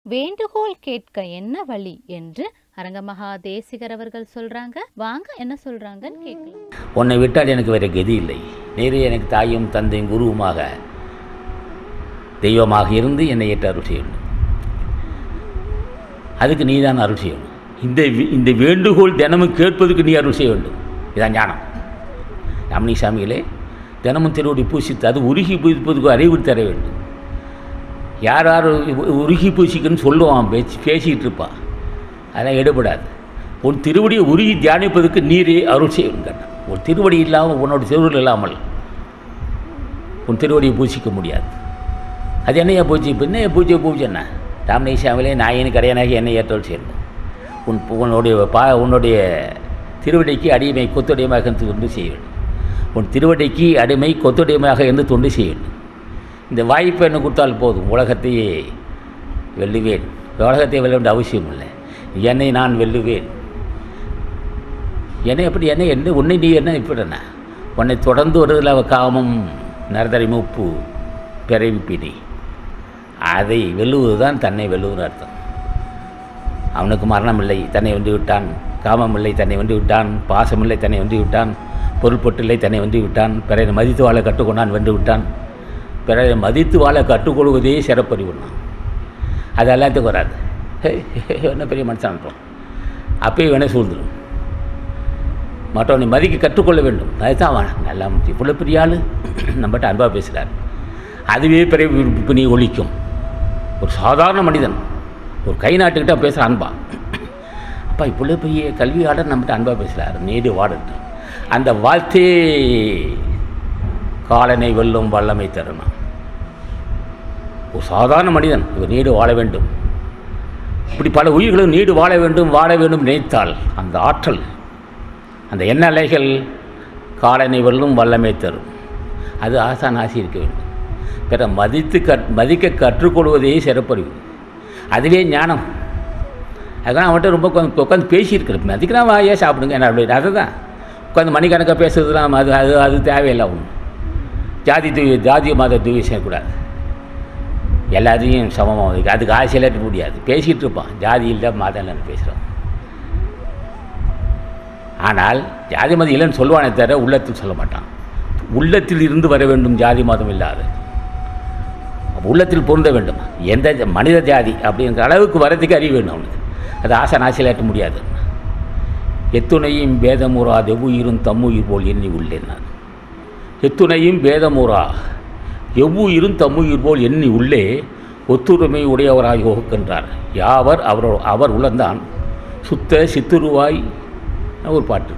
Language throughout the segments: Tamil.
வேண்டுகோள் கேட்க என்ன வழி என்று அரங்கமகா தேசிகர் அவர்கள் சொல்றாங்க வாங்க என்ன சொல்றாங்கன்னு கேட்கலாம் உன்னை விட்டால் எனக்கு வேறு கதி இல்லை நேரே எனக்கு தாயும் தந்தையும் குருவுமாக தெய்வமாக இருந்து என்னை ஏற்று அருள் செய்ய வேண்டும் அதுக்கு நீ தான் அருள் செய்யணும் இந்த வி- இந்த வேண்டுகோள் தினமும் கேட்பதுக்கு நீ அருள் செய்ய வேண்டும் இதான் ஞானம் ரமணி சாமிகளே தினமும் திருவடி பூசித்து அது உருகி பூசிப்பதுக்கு அறிவு தர வேண்டும் யார் யார் உ- உருகி பூசிக்குன்னு சொல்லுவான் பேச்சு பேசிக்கிட்டு இருப்பான் அதெல்லாம் எடுபடாது உன் திருவடியை உருகி தியானிப்பதற்கு நீரே அருள் செய்யணும் கேட்டான் உன் திருவடி இல்லாமல் உன்னோட திருவடி இல்லாமல் உன் திருவடியை பூசிக்க முடியாது அது என்னையா பூஜை இப்போ என்ன பூஜை பூஜை என்ன ராமநேசாமிலே நாயின் கடையனாகி என்னை ஏற்றல் செய்யணும் உன் உன்னுடைய பா உன்னுடைய திருவடிக்கு அடிமை கொத்தடியமாக இருந்து தொண்டு செய்ய வேண்டும் உன் திருவடிக்கு அடிமை கொத்தடியமாக இருந்து தொண்டு செய்ய வேண்டும் இந்த வாய்ப்பை என்ன கொடுத்தால் போதும் உலகத்தையே வெல்லுவேன் உலகத்தை வெல்ல வேண்டிய அவசியம் இல்லை என்னை நான் வெல்லுவேன் என்னை எப்படி என்ன என்ன உன்னை நீ என்ன இப்படி என்ன உன்னை தொடர்ந்து வருவதில் அவ காமம் நரதரி மூப்பு பிறவி பிடி அதை வெல்லுவது தான் தன்னை வெல்லுவதுன்னு அர்த்தம் அவனுக்கு மரணம் இல்லை தன்னை வென்று விட்டான் காமம் இல்லை தன்னை வென்று விட்டான் பாசம் இல்லை தன்னை வென்று விட்டான் பொருள்பட்டு இல்லை தன்னை வென்று விட்டான் பிறரை மதித்து வாழ கற்றுக்கொண்டான் வென்று விட்டான் பிறரை மதித்து வாழ கற்றுக்கொள்வதே சிறப்பறிவுண்ணான் அது எல்லாத்துக்கும் வராது என்ன பெரிய மனுஷன் அப்பயே வேணால் சூழ்ந்துடும் மற்றவனை மதிக்க கற்றுக்கொள்ள வேண்டும் அதுதான் அவன் நல்லா இவ்வளோ பெரிய ஆள் நம்மகிட்ட அன்பாக பேசுகிறார் அதுவே பெரிய பிணி ஒழிக்கும் ஒரு சாதாரண மனிதன் ஒரு கை நாட்டுக்கிட்ட பேசுகிற அன்பா அப்பா இவ்வளோ பெரிய கல்வியாளர் நம்மகிட்ட அன்பாக பேசுகிறார் நேடு வாடட்டு அந்த வாழ்த்தே காலனை வெல்லும் வல்லமை தருணம் ஒரு சாதாரண மனிதன் இவர் நீடு வாழ வேண்டும் இப்படி பல உயிர்களும் நீடு வாழ வேண்டும் வாழ வேண்டும் நினைத்தால் அந்த ஆற்றல் அந்த எண்ண அலைகள் காலனை வெல்லும் வல்லமை தரும் அது ஆசான் ஆசி இருக்க வேண்டும் பிற மதித்து கற் மதிக்க கற்றுக்கொள்வதே சிறப்பறிவு அதுவே ஞானம் அதுதான் அவன்கிட்ட ரொம்ப உட்காந்து உட்காந்து பேசியிருக்கிறேன் மதிக்கிறான் வாயே சாப்பிடுங்க என்ன அப்படி அதை தான் உட்காந்து மணிக்கணக்காக பேசுறதுலாம் அது அது அது தேவையில்லை ஒன்று ஜாதி தூவி ஜாதி மத தூவி செய்யக்கூடாது எல்லாத்தையும் சமமாக இருக்கு அதுக்கு ஆசையில் இருக்க முடியாது பேசிகிட்டு இருப்பான் ஜாதி இல்லை மதம் இல்லைன்னு பேசுகிறான் ஆனால் ஜாதி மதம் இல்லைன்னு சொல்லுவானே தவிர உள்ளத்தில் சொல்ல மாட்டான் உள்ளத்தில் இருந்து வர வேண்டும் ஜாதி மதம் இல்லாது அப்ப உள்ளத்தில் பொருந்த வேண்டும் எந்த ஜ- மனித ஜாதி அப்படிங்கிற அளவுக்கு வரதுக்கு அறிவு வேணும் அவனுக்கு அது ஆசை நாசியில் எட்ட முடியாது எத்துணையும் பேதமுறா தெவ்வுயிரும் தம்முயிர் போல் எண்ணி உள்ளேன் நான் எத்துணையும் பேதமுறா எவ்வுயிரும் தம்முயிர் போல் எண்ணி உள்ளே ஒத்துரிமை உடையவராய் ஒகுக்கின்றார் யாவர் அவர் அவர் உள்ளந்தான் சுத்த சித்துருவாய் ஒரு பாட்டு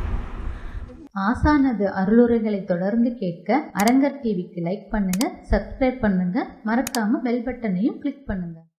ஆசானது அருளுரைகளை தொடர்ந்து கேட்க அரங்கர் டிவிக்கு லைக் பண்ணுங்க சப்ஸ்கிரைப் பண்ணுங்க மறக்காம பெல் பட்டனையும் கிளிக் பண்ணுங்க